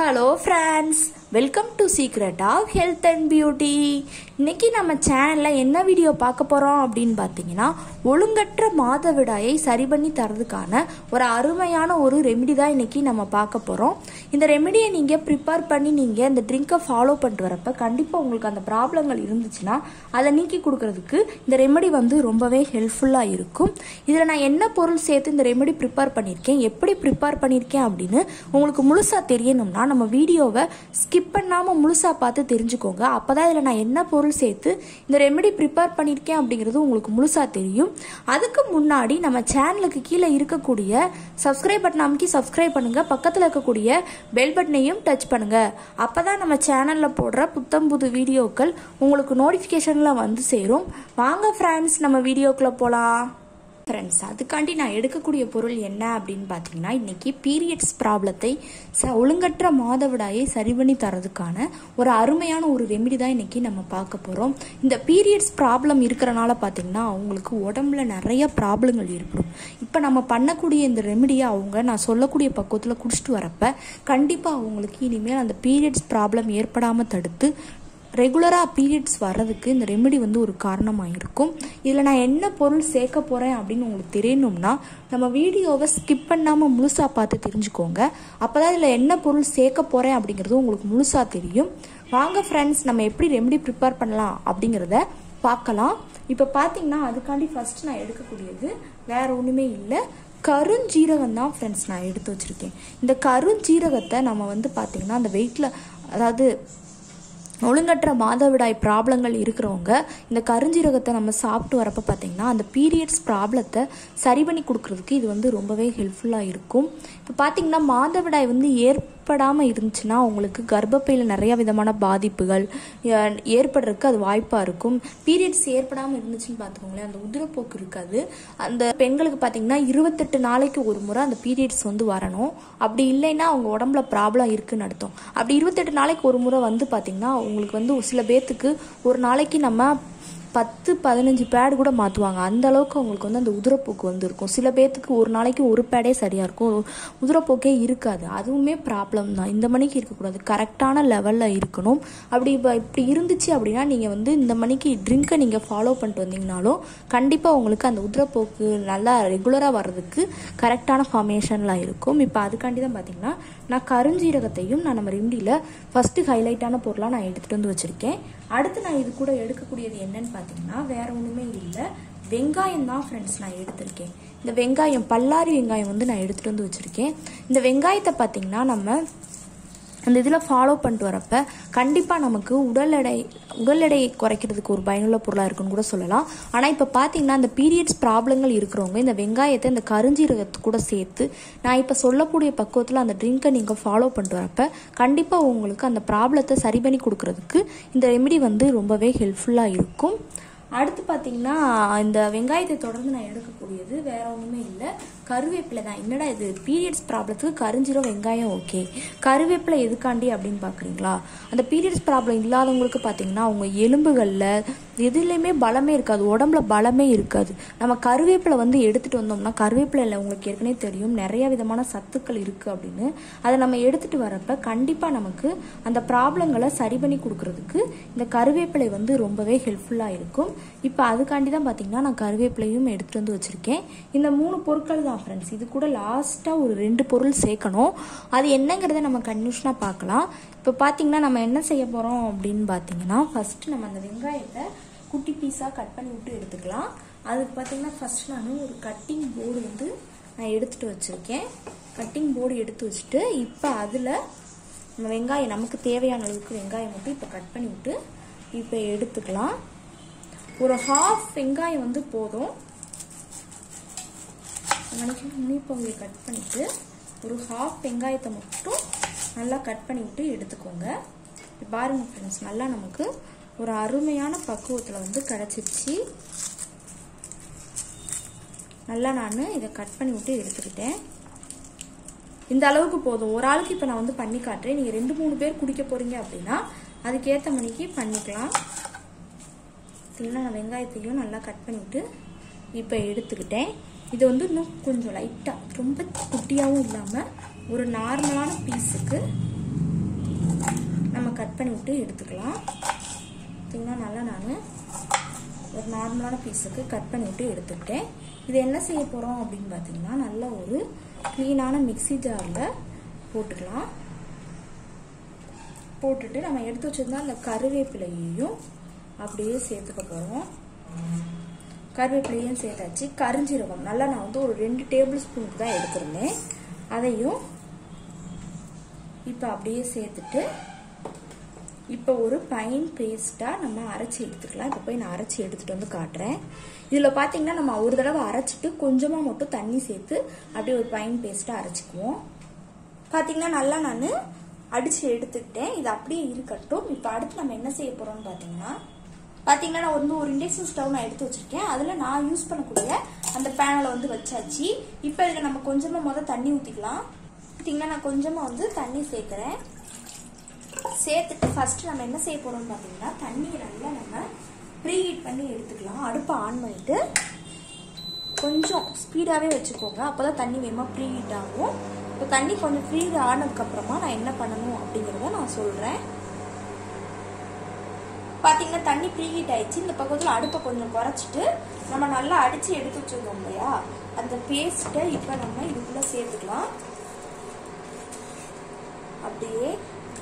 hello friends welcome to secret of health and beauty இன்னைக்கு நம்ம சேனலில் என்ன வீடியோ பார்க்க போகிறோம் அப்படின்னு பார்த்தீங்கன்னா ஒழுங்கற்ற மாதவிடாயை சரி பண்ணி தரதுக்கான ஒரு அருமையான ஒரு ரெமெடி தான் இன்னைக்கு நம்ம பார்க்க போகிறோம் இந்த ரெமெடியை நீங்கள் ப்ரிப்பேர் பண்ணி நீங்கள் இந்த ட்ரிங்கை ஃபாலோ பண்ணிட்டு வரப்ப கண்டிப்பாக உங்களுக்கு அந்த ப்ராப்ளங்கள் இருந்துச்சுன்னா அதை நீக்கி கொடுக்கறதுக்கு இந்த ரெமெடி வந்து ரொம்பவே ஹெல்ப்ஃபுல்லாக இருக்கும் இதில் நான் என்ன பொருள் சேர்த்து இந்த ரெமெடி ப்ரிப்பேர் பண்ணியிருக்கேன் எப்படி ப்ரிப்பேர் பண்ணியிருக்கேன் அப்படின்னு உங்களுக்கு முழுசாக தெரியணும்னா நம்ம வீடியோவை ஸ்கிப் பண்ணாமல் முழுசாக பார்த்து தெரிஞ்சுக்கோங்க அப்போ தான் இதில் நான் என்ன பொருள் சேர்த்து இந்த ரெமெடி ப்ரிப்பேர் பண்ணியிருக்கேன் அப்படிங்கிறது உங்களுக்கு முழுசாக தெரியும் அதுக்கு முன்னாடி நம்ம சேனலுக்கு கீழே இருக்கக்கூடிய சப்ஸ்கிரைப் பட்டன் அமைக்கி சப்ஸ்கிரைப் பண்ணுங்கள் பக்கத்தில் இருக்கக்கூடிய பெல் பட்டனையும் டச் பண்ணுங்கள் அப்போ தான் நம்ம சேனலில் போடுற புத்தம் புது வீடியோக்கள் உங்களுக்கு நோட்டிஃபிகேஷனில் வந்து சேரும் வாங்க ஃப்ரெண்ட்ஸ் நம்ம வீடியோக்குள்ளே போகலாம் ஃப்ரெண்ட்ஸ் அதுக்காண்டி நான் எடுக்கக்கூடிய பொருள் என்ன அப்படின்னு பார்த்தீங்கன்னா இன்னைக்கு பீரியட்ஸ் ப்ராப்ளத்தை ச ஒழுங்கற்ற மாதவிடாயை சரி பண்ணி தரதுக்கான ஒரு அருமையான ஒரு ரெமெடி தான் இன்னைக்கு நம்ம பார்க்க போகிறோம் இந்த பீரியட்ஸ் ப்ராப்ளம் இருக்கிறனால பார்த்தீங்கன்னா அவங்களுக்கு உடம்புல நிறைய ப்ராப்ளங்கள் ஏற்படும் இப்போ நம்ம பண்ணக்கூடிய இந்த ரெமெடியை அவங்க நான் சொல்லக்கூடிய பக்குவத்தில் குடிச்சிட்டு வரப்ப கண்டிப்பாக அவங்களுக்கு இனிமேல் அந்த பீரியட்ஸ் ப்ராப்ளம் ஏற்படாமல் தடுத்து ரெகுலராக பீரியட்ஸ் வர்றதுக்கு இந்த ரெமெடி வந்து ஒரு காரணமாக இருக்கும் இதில் நான் என்ன பொருள் சேர்க்க போகிறேன் அப்படின்னு உங்களுக்கு தெரியணும்னா நம்ம வீடியோவை ஸ்கிப் பண்ணாமல் முழுசாக பார்த்து தெரிஞ்சுக்கோங்க அப்போ தான் இதில் என்ன பொருள் சேர்க்க போகிறேன் அப்படிங்கிறது உங்களுக்கு முழுசாக தெரியும் வாங்க ஃப்ரெண்ட்ஸ் நம்ம எப்படி ரெமெடி ப்ரிப்பேர் பண்ணலாம் அப்படிங்கிறத பார்க்கலாம் இப்போ பார்த்தீங்கன்னா அதுக்காண்டி ஃபஸ்ட் நான் எடுக்கக்கூடியது வேற ஒன்றுமே இல்லை கருஞ்சீரகம் தான் ஃப்ரெண்ட்ஸ் நான் எடுத்து வச்சுருக்கேன் இந்த கருஞ்சீரகத்தை நம்ம வந்து பார்த்திங்கன்னா அந்த வெயிட்டில் அதாவது ஒழுங்கற்ற மாதவிடாய் ப்ராப்ளங்கள் இருக்கிறவங்க இந்த கருஞ்சீரகத்தை நம்ம சாப்பிட்டு வரப்போ பார்த்தீங்கன்னா அந்த பீரியட்ஸ் ப்ராப்ளத்தை சரி பண்ணி கொடுக்கறதுக்கு இது வந்து ரொம்பவே ஹெல்ப்ஃபுல்லாக இருக்கும் இப்போ பார்த்தீங்கன்னா மாதவிடாய் வந்து ஏற்படாமல் இருந்துச்சுன்னா உங்களுக்கு கர்ப்பப்பையில் நிறைய விதமான பாதிப்புகள் அஹ், ஏற்படுறதுக்கு அது வாய்ப்பாக இருக்கும் பீரியட்ஸ் ஏற்படாமல் இருந்துச்சுன்னு பார்த்துக்கோங்களேன் அந்த உதிரப்போக்கு இருக்காது அந்த பெண்களுக்கு பார்த்தீங்கன்னா இருபத்தெட்டு நாளைக்கு ஒரு முறை அந்த பீரியட்ஸ் வந்து வரணும் அப்படி இல்லைன்னா அவங்க உடம்புல ப்ராப்ளம் இருக்குன்னு அர்த்தம் அப்படி இருபத்தெட்டு நாளைக்கு ஒரு முறை வந்து பார்த்தீங்கன்னா உங்களுக்கு வந்து சில பேர்த்துக்கு ஒரு நாளைக்கு நம்ம பத்து பதினஞ்சு பேட் கூட மாற்றுவாங்க அந்த அளவுக்கு அவங்களுக்கு வந்து அந்த உதிரப்போக்கு வந்து இருக்கும் சில பேர்த்துக்கு ஒரு நாளைக்கு ஒரு பேடே சரியாக இருக்கும் உதிரப்போக்கே இருக்காது அதுவுமே ப்ராப்ளம் தான் இந்த மணிக்கு இருக்கக்கூடாது கரெக்டான லெவலில் இருக்கணும் அப்படி இப்போ இப்படி இருந்துச்சு அப்படின்னா நீங்கள் வந்து இந்த மணிக்கு ட்ரிங்கை நீங்கள் ஃபாலோ பண்ணிட்டு வந்தீங்கனாலும் கண்டிப்பாக உங்களுக்கு அந்த உதிரப்போக்கு நல்லா ரெகுலராக வர்றதுக்கு கரெக்டான ஃபார்மேஷனில் இருக்கும் இப்போ அதுக்காண்டி தான் பார்த்தீங்கன்னா நான் கருஞ்சீரகத்தையும் நான் நம்ம ரெமடியில் ஃபஸ்ட்டு ஹைலைட்டான பொருளாக நான் எடுத்துகிட்டு வந்து வச்சுருக்கேன் அடுத்து நான் இது கூட எடுக்கக்கூடியது என்னன்னு பார்த்தீங்கன்னா வேற ஒன்றுமே இல்லை வெங்காயம் தான் ஃப்ரெண்ட்ஸ் நான் எடுத்திருக்கேன் இந்த வெங்காயம் பல்லாரி வெங்காயம் வந்து நான் எடுத்துகிட்டு வந்து வச்சுருக்கேன் இந்த வெங்காயத்தை பார்த்தீங்கன்னா நம்ம அந்த இதில் ஃபாலோ பண்ணிட்டு வரப்ப கண்டிப்பாக நமக்கு உடல் எடை உடல் எடையை குறைக்கிறதுக்கு ஒரு பயனுள்ள பொருளாக இருக்குன்னு கூட சொல்லலாம் ஆனால் இப்போ பார்த்தீங்கன்னா அந்த பீரியட்ஸ் ப்ராப்ளங்கள் இருக்கிறவங்க இந்த வெங்காயத்தை இந்த கருஞ்சீரகத்து கூட சேர்த்து நான் இப்போ சொல்லக்கூடிய பக்குவத்தில் அந்த ட்ரிங்கை நீங்கள் ஃபாலோ பண்ணிட்டு வரப்ப கண்டிப்பாக உங்களுக்கு அந்த ப்ராப்ளத்தை சரி பண்ணி கொடுக்கறதுக்கு இந்த ரெமெடி வந்து ரொம்பவே ஹெல்ப்ஃபுல்லாக இருக்கும் அடுத்து பார்த்தீங்கன்னா இந்த வெங்காயத்தை தொடர்ந்து நான் எடுக்கக்கூடியது வேற ஒன்றுமே இல்லை கருவேப்பிலை தான் என்னடா இது பீரியட்ஸ் ப்ராப்ளத்துக்கு கருஞ்சீரம் வெங்காயம் ஓகே கருவேப்பிலை எதுக்காண்டி அப்படின்னு பார்க்குறீங்களா அந்த பீரியட்ஸ் ப்ராப்ளம் இல்லாதவங்களுக்கு பார்த்தீங்கன்னா அவங்க எலும்புகளில் எதுலேயுமே பலமே இருக்காது உடம்புல பலமே இருக்காது நம்ம கருவேப்பிலை வந்து எடுத்துகிட்டு வந்தோம்னா கருவேப்பிலையில் உங்களுக்கு ஏற்கனவே தெரியும் நிறைய விதமான சத்துக்கள் இருக்குது அப்படின்னு அதை நம்ம எடுத்துகிட்டு வரப்ப கண்டிப்பாக நமக்கு அந்த ப்ராப்ளங்களை சரி பண்ணி கொடுக்கறதுக்கு இந்த கருவேப்பிலை வந்து ரொம்பவே ஹெல்ப்ஃபுல்லாக இருக்கும் இப்போ அதுக்காண்டி தான் பார்த்தீங்கன்னா நான் கருவேப்பிலையும் எடுத்துகிட்டு வந்து வச்சுருக்கேன் இந்த மூணு பொருட்கள் தான் ஃப்ரெண்ட்ஸ் இது கூட லாஸ்ட்டாக ஒரு ரெண்டு பொருள் சேர்க்கணும் அது என்னங்கிறத நம்ம கன்ஃபியூஷனாக பார்க்கலாம் இப்போ பார்த்தீங்கன்னா நம்ம என்ன செய்ய போகிறோம் அப்படின்னு பார்த்தீங்கன்னா ஃபஸ்ட்டு நம்ம அந்த வெங்காயத்தை குட்டி பீஸாக கட் பண்ணி விட்டு எடுத்துக்கலாம் அதுக்கு பார்த்தீங்கன்னா ஃபஸ்ட் நான் ஒரு கட்டிங் போர்டு வந்து நான் எடுத்துகிட்டு வச்சுருக்கேன் கட்டிங் போர்டு எடுத்து வச்சுட்டு இப்போ அதில் நம்ம வெங்காயம் நமக்கு தேவையான அளவுக்கு வெங்காயம் மட்டும் இப்போ கட் பண்ணி விட்டு இப்போ எடுத்துக்கலாம் ஒரு ஹாஃப் வெங்காயம் வந்து போதும் நினைக்கிறேன் முனிப்பகுதியை கட் பண்ணிட்டு ஒரு ஹாஃப் வெங்காயத்தை மட்டும் நல்லா கட் பண்ணி விட்டு எடுத்துக்கோங்க இப்ப பாருங்க ஃப்ரெண்ட்ஸ் நல்லா நமக்கு ஒரு அருமையான பக்குவத்தில் வந்து கிடச்சிருச்சு நல்லா நான் இதை கட் பண்ணி விட்டு எடுத்துக்கிட்டேன் இந்த அளவுக்கு போதும் ஒரு ஆளுக்கு இப்போ நான் வந்து பண்ணி காட்டுறேன் நீங்கள் ரெண்டு மூணு பேர் குடிக்க போறீங்க அப்படின்னா அதுக்கேற்ற மணிக்கு பண்ணிக்கலாம் இல்லைன்னா நான் வெங்காயத்தையும் நல்லா கட் பண்ணிவிட்டு இப்போ எடுத்துக்கிட்டேன் இது வந்து இன்னும் கொஞ்சம் லைட்டாக ரொம்ப குட்டியாகவும் இல்லாமல் ஒரு நார்மலான பீஸுக்கு நம்ம கட் பண்ணி விட்டு எடுத்துக்கலாம் பார்த்தீங்கன்னா நல்லா நான் ஒரு நார்மலான பீஸுக்கு கட் பண்ணி விட்டு எடுத்துக்கிட்டேன் இது என்ன செய்ய போகிறோம் அப்படின்னு பார்த்தீங்கன்னா நல்ல ஒரு க்ளீனான மிக்சி ஜாரில் போட்டுக்கலாம் போட்டுட்டு நம்ம எடுத்து வச்சிருந்தா அந்த கருவேப்பிலையையும் அப்படியே சேர்த்துக்க போகிறோம் கருவேப்பிலையும் சேர்த்தாச்சு கரிஞ்சீரகம் நல்லா நான் வந்து ஒரு ரெண்டு டேபிள் ஸ்பூனுக்கு தான் எடுத்திருந்தேன் அதையும் இப்போ அப்படியே சேர்த்துட்டு இப்போ ஒரு பைன் பேஸ்ட்டாக நம்ம அரைச்சி எடுத்துக்கலாம் இப்போ போய் நான் அரைச்சி எடுத்துகிட்டு வந்து காட்டுறேன் இதில் பார்த்தீங்கன்னா நம்ம ஒரு தடவை அரைச்சிட்டு கொஞ்சமாக மட்டும் தண்ணி சேர்த்து அப்படியே ஒரு பைன் பேஸ்ட்டாக அரைச்சிக்குவோம் பார்த்தீங்கன்னா நல்லா நான் அடித்து எடுத்துக்கிட்டேன் இது அப்படியே இருக்கட்டும் இப்போ அடுத்து நம்ம என்ன செய்ய போகிறோம்னு பார்த்தீங்கன்னா பார்த்தீங்கன்னா நான் வந்து ஒரு இண்டக்ஷன் ஸ்டவ் நான் எடுத்து வச்சிருக்கேன் அதில் நான் யூஸ் பண்ணக்கூடிய அந்த பேனில் வந்து வச்சாச்சு இப்போ இதில் நம்ம கொஞ்சமாக முதல் தண்ணி ஊற்றிக்கலாம் பார்த்தீங்கன்னா நான் கொஞ்சமாக வந்து தண்ணி சேர்க்குறேன் சேர்த்துட்டு ஃபர்ஸ்ட் நம்ம என்ன செய்ய போறோம்னு பார்த்தீங்கன்னா தண்ணியை நல்லா நம்ம ப்ரீஹீட் பண்ணி எடுத்துக்கலாம் அடுப்பை ஆன் பண்ணிட்டு கொஞ்சம் ஸ்பீடாகவே வச்சுக்கோங்க அப்போ தான் தண்ணி வேகமாக ப்ரீஹீட் ஆகும் இப்போ தண்ணி கொஞ்சம் ஃப்ரீட் ஆனதுக்கப்புறமா நான் என்ன பண்ணணும் அப்படிங்கிறத நான் சொல்கிறேன் பார்த்தீங்கன்னா தண்ணி ப்ரீஹீட் ஆயிடுச்சு இந்த பக்கத்தில் அடுப்பை கொஞ்சம் குறைச்சிட்டு நம்ம நல்லா அடித்து எடுத்து வச்சுருந்தோம் இல்லையா அந்த பேஸ்ட்டை இப்போ நம்ம இதுக்குள்ளே சேர்த்துக்கலாம் அப்படியே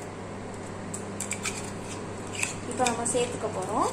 இப்போ நம்ம சேர்த்துக்க போகிறோம்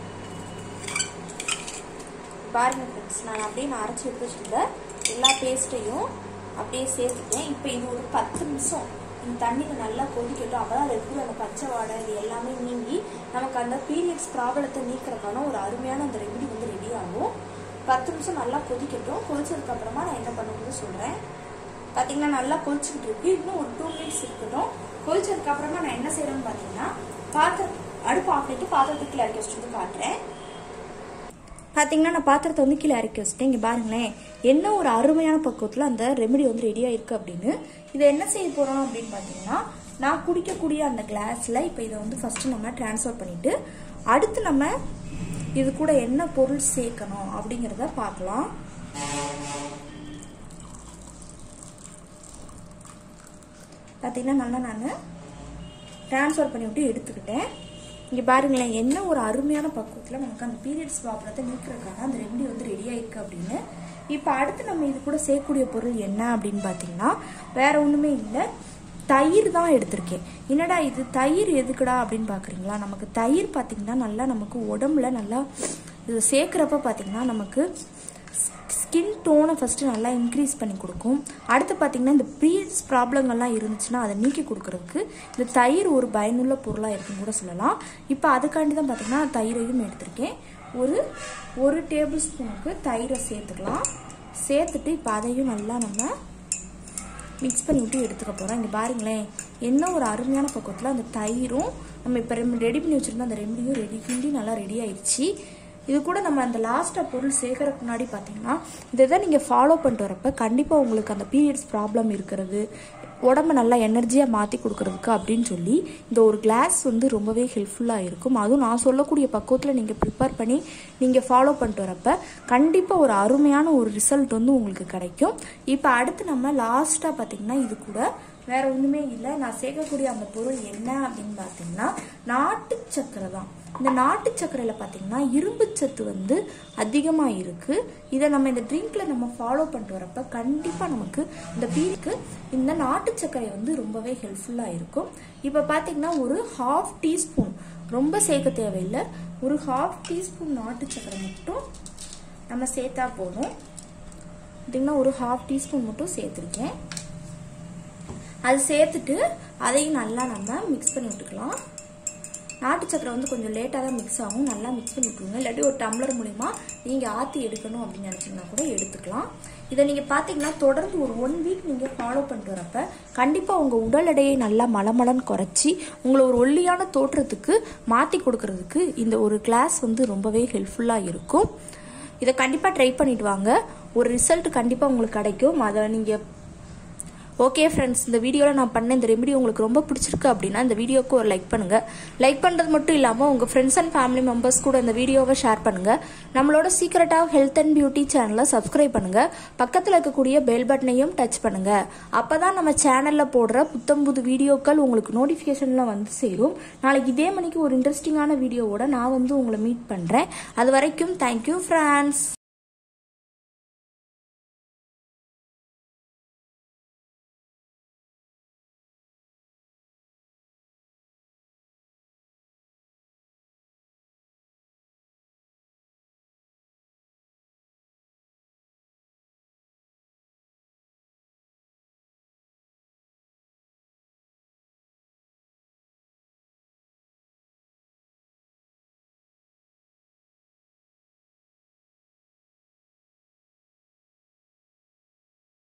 பாருங்க ஃப்ரெண்ட்ஸ் நான் அப்படியே நான் அரைச்சி எடுத்து வச்சுருந்த எல்லா பேஸ்ட்டையும் அப்படியே சேர்த்துட்டேன் இப்போ இது ஒரு பத்து நிமிஷம் இந்த தண்ணியில் நல்லா கொதிக்கட்டும் அப்போ தான் இருக்கிற அந்த பச்சை வாடை இது எல்லாமே நீங்கி நமக்கு அந்த பீரியட்ஸ் ப்ராப்ளத்தை நீக்கிறதுக்கான ஒரு அருமையான அந்த ரெமெடி வந்து ரெடி ஆகும் பத்து நிமிஷம் நல்லா கொதிக்கட்டும் கொதிச்சதுக்கு அப்புறமா நான் என்ன பண்ணணும்னு சொல்கிறேன் பார்த்தீங்கன்னா நல்லா கொதிச்சுக்கிட்டு இருக்கு இன்னும் ஒரு டூ மினிட்ஸ் இருக்கட்டும் கொதிச்சதுக்கு அப்புறமா நான் என்ன செய்யறேன்னு பார்த்தீங்கன்னா பாத்திரம் அடுப்பு ஆஃப் பண்ணிட்டு பாத்திரத்துக்கு கீழே இறக்கி வச்சுட்டு வந்து காட்டுறேன் பார்த்தீங்கன்னா நான் பாத்திரத்தை வந்து கீழே இறக்கி வச்சுட்டேன் இங்கே பாருங்களேன் என்ன ஒரு அருமையான பக்குவத்தில் அந்த ரெமெடி வந்து ரெடியாக இருக்கு அப்படின்னு இதை என்ன செய்ய போகிறோம் அப்படின்னு பார்த்தீங்கன்னா நான் குடிக்கக்கூடிய அந்த கிளாஸில் இப்போ இதை வந்து ஃபஸ்ட்டு நம்ம ட்ரான்ஸ்ஃபர் பண்ணிவிட்டு அடுத்து நம்ம இது கூட என்ன பொருள் சேர்க்கணும் அப்படிங்கிறத பார்க்கலாம் பார்த்தீங்கன்னா நல்லா நான் ட்ரான்ஸ்ஃபர் பண்ணி விட்டு எடுத்துக்கிட்டேன் இங்கே பாருங்களேன் என்ன ஒரு அருமையான பக்குவத்தில் நமக்கு அந்த பீரியட்ஸ் ப்ராப்ளத்தை நீக்கிறதுக்கான அந்த ரெமெடி வந்து ரெடி ஆயிருக்கு அப்படின்னு இப்போ அடுத்து நம்ம இது கூட சேர்க்கக்கூடிய பொருள் என்ன அப்படின்னு பார்த்தீங்கன்னா வேற ஒன்றுமே இல்லை தயிர் தான் எடுத்திருக்கேன் என்னடா இது தயிர் எதுக்குடா அப்படின்னு பார்க்குறீங்களா நமக்கு தயிர் பார்த்தீங்கன்னா நல்லா நமக்கு உடம்புல நல்லா இது சேர்க்குறப்ப பார்த்தீங்கன்னா நமக்கு ஸ்கின் டோனை ஃபஸ்ட்டு நல்லா இன்க்ரீஸ் பண்ணி கொடுக்கும் அடுத்து பார்த்தீங்கன்னா இந்த ப்ரீட்ஸ் ப்ராப்ளங்கள்லாம் இருந்துச்சுன்னா அதை நீக்கி கொடுக்கறதுக்கு இந்த தயிர் ஒரு பயனுள்ள பொருளாக இருக்குன்னு கூட சொல்லலாம் இப்போ அதுக்காண்டி தான் பார்த்தீங்கன்னா தயிரையும் எடுத்திருக்கேன் ஒரு ஒரு டேபிள் ஸ்பூனுக்கு தயிரை சேர்த்துக்கலாம் சேர்த்துட்டு இப்போ அதையும் நல்லா நம்ம மிக்ஸ் பண்ணி விட்டு எடுத்துக்க போகிறோம் இங்கே பாருங்களேன் என்ன ஒரு அருமையான பக்கத்தில் அந்த தயிரும் நம்ம இப்போ ரெம் ரெடி பண்ணி வச்சுருந்தோம் அந்த ரெமடியும் ரெடி கிண்டி நல்லா ரெடி ஆயிடுச்சு இது கூட நம்ம அந்த லாஸ்ட்டாக பொருள் சேர்க்கறதுக்கு முன்னாடி பார்த்தீங்கன்னா இதை தான் நீங்கள் ஃபாலோ பண்ணிட்டு வரப்ப கண்டிப்பாக உங்களுக்கு அந்த பீரியட்ஸ் ப்ராப்ளம் இருக்கிறது உடம்ப நல்லா எனர்ஜியாக மாற்றி கொடுக்கறதுக்கு அப்படின்னு சொல்லி இந்த ஒரு கிளாஸ் வந்து ரொம்பவே ஹெல்ப்ஃபுல்லாக இருக்கும் அதுவும் நான் சொல்லக்கூடிய பக்குவத்தில் நீங்கள் ப்ரிப்பேர் பண்ணி நீங்கள் ஃபாலோ பண்ணிட்டு வரப்ப கண்டிப்பாக ஒரு அருமையான ஒரு ரிசல்ட் வந்து உங்களுக்கு கிடைக்கும் இப்போ அடுத்து நம்ம லாஸ்ட்டாக பார்த்தீங்கன்னா இது கூட வேற ஒன்றுமே இல்லை நான் சேர்க்கக்கூடிய அந்த பொருள் என்ன அப்படின்னு பார்த்தீங்கன்னா நாட்டு சக்கரை தான் இந்த நாட்டு சக்கரையில் பார்த்தீங்கன்னா இரும்பு சத்து வந்து அதிகமாக இருக்குது இதை நம்ம இந்த ட்ரிங்க்ல நம்ம ஃபாலோ பண்ணிட்டு வரப்ப கண்டிப்பாக நமக்கு இந்த பீருக்கு இந்த நாட்டு சர்க்கரை வந்து ரொம்பவே ஹெல்ப்ஃபுல்லாக இருக்கும் இப்போ பார்த்தீங்கன்னா ஒரு ஹாஃப் டீஸ்பூன் ரொம்ப சேர்க்க தேவையில்லை ஒரு ஹாஃப் டீஸ்பூன் நாட்டு சர்க்கரை மட்டும் நம்ம சேர்த்தா போதும் பார்த்தீங்கன்னா ஒரு ஹாஃப் டீஸ்பூன் மட்டும் சேர்த்துருக்கேன் அது சேர்த்துட்டு அதையும் நல்லா நம்ம மிக்ஸ் பண்ணி விட்டுக்கலாம் நாட்டு சக்கரை வந்து கொஞ்சம் லேட்டாக தான் மிக்ஸ் ஆகும் நல்லா மிக்ஸ் பண்ணி விட்டுருங்க இல்லாட்டி ஒரு டம்ளர் மூலிமா நீங்கள் ஆற்றி எடுக்கணும் அப்படின்னு நினச்சிங்கன்னா கூட எடுத்துக்கலாம் இதை நீங்கள் பார்த்தீங்கன்னா தொடர்ந்து ஒரு ஒன் வீக் நீங்கள் ஃபாலோ பண்ணிட்டு வரப்ப கண்டிப்பாக உங்கள் உடல் எடையை நல்லா மலமலன்னு குறைச்சி உங்களை ஒரு ஒல்லியான தோற்றத்துக்கு மாற்றி கொடுக்கறதுக்கு இந்த ஒரு கிளாஸ் வந்து ரொம்பவே ஹெல்ப்ஃபுல்லாக இருக்கும் இதை கண்டிப்பாக ட்ரை பண்ணிட்டு வாங்க ஒரு ரிசல்ட் கண்டிப்பாக உங்களுக்கு கிடைக்கும் அதை நீங்கள் ஓகே ஃப்ரெண்ட்ஸ் இந்த வீடியோவில் நான் பண்ண இந்த ரெமெடி உங்களுக்கு ரொம்ப பிடிச்சிருக்கு அப்படின்னா இந்த வீடியோக்கு ஒரு லைக் பண்ணுங்கள் லைக் பண்ணுறது மட்டும் இல்லாமல் உங்கள் ஃப்ரெண்ட்ஸ் அண்ட் ஃபேமிலி மெம்பர்ஸ் கூட இந்த வீடியோவை ஷேர் பண்ணுங்கள் நம்மளோட secret of health and beauty சேனலை சப்ஸ்கிரைப் பண்ணுங்கள் பக்கத்தில் இருக்கக்கூடிய பெல் பட்டனையும் டச் பண்ணுங்கள் அப்போ தான் நம்ம சேனலில் போடுற புத்தம் புது வீடியோக்கள் உங்களுக்கு நோட்டிஃபிகேஷனில் வந்து சேரும் நாளைக்கு இதே மணிக்கு ஒரு இன்ட்ரெஸ்டிங்கான வீடியோவோட நான் வந்து உங்களை மீட் பண்ணுறேன் அது வரைக்கும் தேங்க்யூ ஃப்ரெண்ட்ஸ்